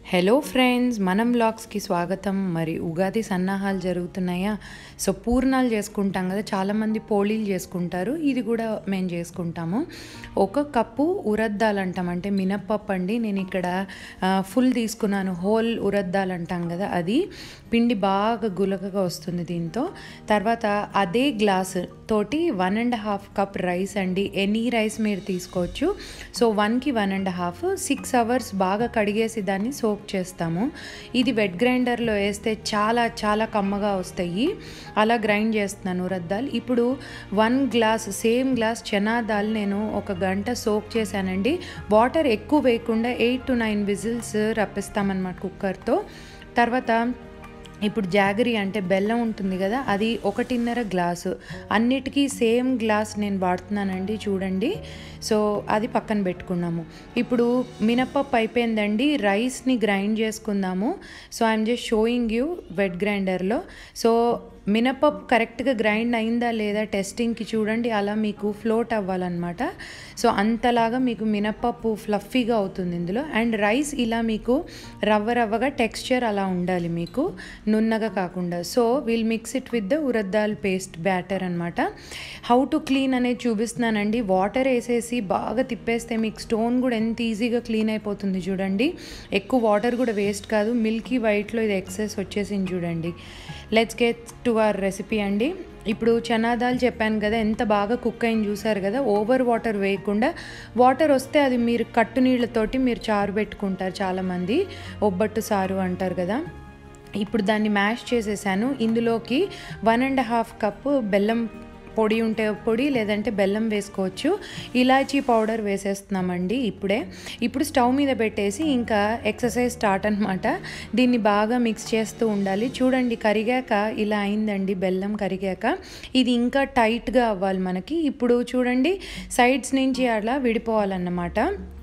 hello friends మనం వ్లాగ్స్కి స్వాగతం మరి ఉగాది సన్నాహాలు జరుగుతున్నాయా సో పూర్ణాలు చేసుకుంటాం కదా చాలామంది పోళీలు చేసుకుంటారు ఇది కూడా మేము చేసుకుంటాము ఒక కప్పు ఉరద్దాలు అంటాం అంటే మినప్పప్పు అండి నేను ఇక్కడ ఆ, ఫుల్ తీసుకున్నాను హోల్ ఉరద్దాలు అంటాం కదా అది పిండి బాగా గులకగా వస్తుంది దీంతో తర్వాత అదే గ్లాస్ తోటి one and half cup rice అండి ఎనీ రైస్ మీరు తీసుకోవచ్చు సో వన్కి one and half six hours బాగా కడిగేసి దాన్ని సోక్ చేస్తాము ఇది వెట్ గ్రైండర్లో వేస్తే చాలా చాలా కమ్మగా వస్తాయి అలా గ్రైండ్ చేస్తున్నాను రద్దాలు ఇప్పుడు one glass same glass chana dal నేను ఒక గంట సోక్ చేశానండి వాటర్ ఎక్కువ వేయకుండా ఎయిట్ టు నైన్ విజిల్స్ రప్పిస్తామన్నమాట కుక్కర్తో తర్వాత ఇప్పుడు జాగరి అంటే బెల్లం ఉంటుంది కదా అది ఒకటిన్నర గ్లాసు అన్నిటికీ సేమ్ గ్లాస్ నేను వాడుతున్నానండి చూడండి సో అది పక్కన పెట్టుకున్నాము ఇప్పుడు మినప్పప్పు అయిపోయిందండి రైస్ని గ్రైండ్ చేసుకుందాము so I'm just showing you wet గ్రైండర్లో సో మినపప్పు కరెక్ట్గా గ్రైండ్ అయిందా లేదా టెస్టింగ్కి చూడండి అలా మీకు ఫ్లోట్ అవ్వాలన్నమాట సో అంతలాగా మీకు మినపప్పు ఫ్లఫీగా అవుతుంది ఇందులో అండ్ రైస్ ఇలా మీకు రవ్వ రవ్వగా టెక్స్చర్ అలా ఉండాలి మీకు నున్నగా కాకుండా so will mix it with the urad dal paste batter అనమాట హౌ టు క్లీన్ అనేది చూపిస్తున్నానండి వాటర్ వేసేసి బాగా తిప్పేస్తే మీకు స్టోన్ కూడా ఎంత ఈజీగా క్లీన్ అయిపోతుంది చూడండి ఎక్కువ వాటర్ కూడా వేస్ట్ కాదు మిల్కీ వైట్లో ఇది ఎక్సెస్ వచ్చేసింది చూడండి let's get to our recipe అండి ఇప్పుడు చనాదాలు చెప్పాను కదా ఎంత బాగా కుక్ అయింది చూసారు కదా ఓవర్ వాటర్ వేయకుండా వాటర్ వస్తే అది మీరు కట్టు నీళ్ళతోటి మీరు చారు పెట్టుకుంటారు చాలామంది ఒబ్బట్టు సారు అంటారు కదా ఇప్పుడు దాన్ని మ్యాష్ చేసేసాను ఇందులోకి వన్ అండ్ హాఫ్ కప్పు బెల్లం పొడి ఉంటే పొడి లేదంటే బెల్లం వేసుకోవచ్చు ఇలాచీ పౌడర్ వేసేస్తున్నామండి ఇప్పుడే ఇప్పుడు స్టవ్ మీద పెట్టేసి ఇంకా ఎక్సర్సైజ్ స్టార్ట్ అనమాట దీన్ని బాగా మిక్స్ చేస్తూ ఉండాలి చూడండి కరిగాక ఇలా అయిందండి బెల్లం కరిగాక ఇది ఇంకా టైట్గా అవ్వాలి మనకి ఇప్పుడు చూడండి సైడ్స్ నుంచి అలా విడిపోవాలన్నమాట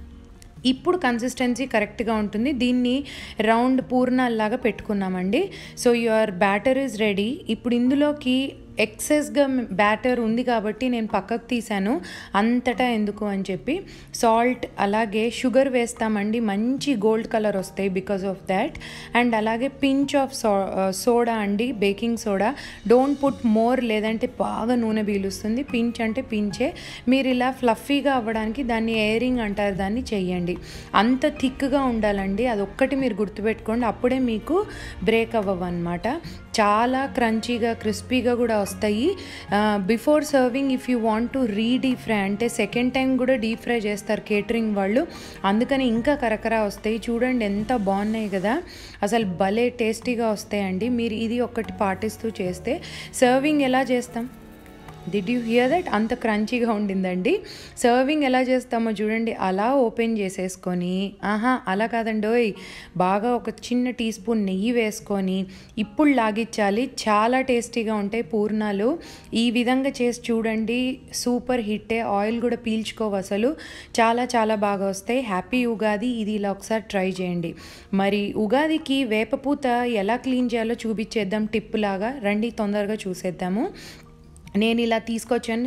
ఇప్పుడు కన్సిస్టెన్సీ కరెక్ట్గా ఉంటుంది దీన్ని రౌండ్ పూర్ణాల్లాగా పెట్టుకున్నామండి so your batter is ready ఇప్పుడు ఇందులోకి ఎక్సెస్గా బ్యాటర్ ఉంది కాబట్టి నేను పక్కకు తీసాను అంతటా ఎందుకు అని చెప్పి సాల్ట్ అలాగే షుగర్ వేస్తామండి మంచి గోల్డ్ కలర్ వస్తాయి బికాస్ ఆఫ్ దాట్ అండ్ అలాగే పించ్ ఆఫ్ సో సోడా అండి baking soda don't put more లేదంటే బాగా నూనె పీలుస్తుంది పించ్ అంటే పించే మీరు ఇలా ఫ్లఫీగా అవ్వడానికి దాన్ని ఎయిరింగ్ అంటారు దాన్ని చెయ్యండి అంత థిక్గా ఉండాలండి అదొక్కటి మీరు గుర్తుపెట్టుకోండి అప్పుడే మీకు బ్రేక్ అవ్వవు అనమాట చాలా క్రంచీగా క్రిస్పీగా కూడా వస్తాయి before serving if you want to re deep fry అంటే సెకండ్ టైం కూడా డీప్ ఫ్రై చేస్తారు కేటరింగ్ వాళ్ళు అందుకని ఇంకా కరకరా వస్తాయి చూడండి ఎంత బాగున్నాయి కదా అసలు భలే టేస్టీగా వస్తాయండి మీరు ఇది ఒక్కటి పాటిస్తూ చేస్తే సర్వింగ్ ఎలా చేస్తాం డిడ్ యూ హియర్ దట్ అంత క్రంచీగా ఉండిందండి సర్వింగ్ ఎలా చేస్తామో చూడండి అలా ఓపెన్ చేసేసుకొని ఆహా అలా కాదండి ఓయ్ బాగా ఒక చిన్న టీ స్పూన్ నెయ్యి వేసుకొని ఇప్పుడు లాగిచ్చాలి చాలా టేస్టీగా ఉంటాయి పూర్ణాలు ఈ విధంగా చేసి చూడండి సూపర్ హిట్టే ఆయిల్ కూడా పీల్చుకోవు అసలు చాలా చాలా బాగా వస్తాయి హ్యాపీ ఉగాది ఇది ఇలా ఒకసారి ట్రై చేయండి మరి ఉగాదికి వేపపూత ఎలా క్లీన్ చేయాలో చూపించేద్దాం టిప్ లాగా రండి తొందరగా చూసేద్దాము నేను ఇలా తీసుకొచ్చాను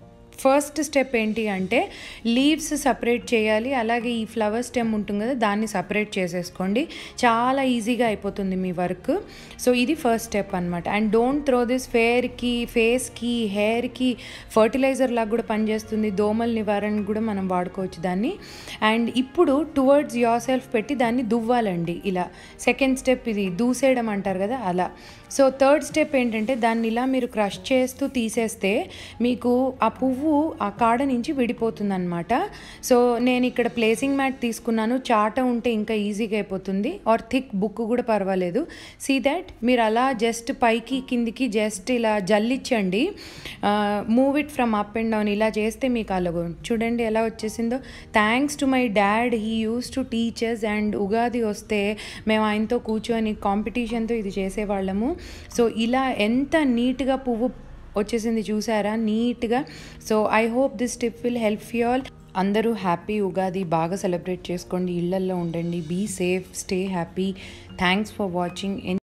ఫస్ట్ స్టెప్ ఏంటి అంటే లీవ్స్ సపరేట్ చేయాలి అలాగే ఈ ఫ్లవర్ స్టెమ్ ఉంటుంది కదా దాన్ని సపరేట్ చేసేసుకోండి చాలా ఈజీగా అయిపోతుంది మీ వర్క్ సో ఇది ఫస్ట్ స్టెప్ అనమాట అండ్ డోంట్ త్రో దిస్ ఫేర్కి ఫేస్కి హెయిర్కి ఫర్టిలైజర్ లాగా కూడా పనిచేస్తుంది దోమల నివారణకు కూడా మనం వాడుకోవచ్చు దాన్ని అండ్ ఇప్పుడు టువర్డ్స్ యోర్ సెల్ఫ్ పెట్టి దాన్ని దువ్వాలండి ఇలా సెకండ్ స్టెప్ ఇది దూసేయడం అంటారు కదా అలా సో థర్డ్ స్టెప్ ఏంటంటే దాన్ని ఇలా మీరు క్రష్ చేస్తూ తీసేస్తే మీకు ఆ పువ్వు ఆ కాడ నుంచి విడిపోతుంది అనమాట సో నేను ఇక్కడ ప్లేసింగ్ మ్యాట్ తీసుకున్నాను చాట ఉంటే ఇంకా ఈజీగా అయిపోతుంది ఆర్ థిక్ బుక్ కూడా పర్వాలేదు సీ దాట్ మీరు అలా జస్ట్ పైకి కిందికి జస్ట్ ఇలా జల్లిచ్చండి move it from up and down ఇలా చేస్తే మీకు అలాగో చూడండి ఎలా వచ్చేసిందో thanks to my dad he uses to teachers and Ugadi వస్తే మేము ఆయనతో కూర్చొని కాంపిటీషన్తో ఇది చేసేవాళ్ళము సో ఇలా ఎంత నీట్గా పువ్వు వచ్చేసింది చూసారా నీట్గా so I hope this tip will help you all అందరూ హ్యాపీ ఉగాది బాగా సెలబ్రేట్ చేసుకోండి ఇళ్లల్లో ఉండండి be safe stay happy thanks for watching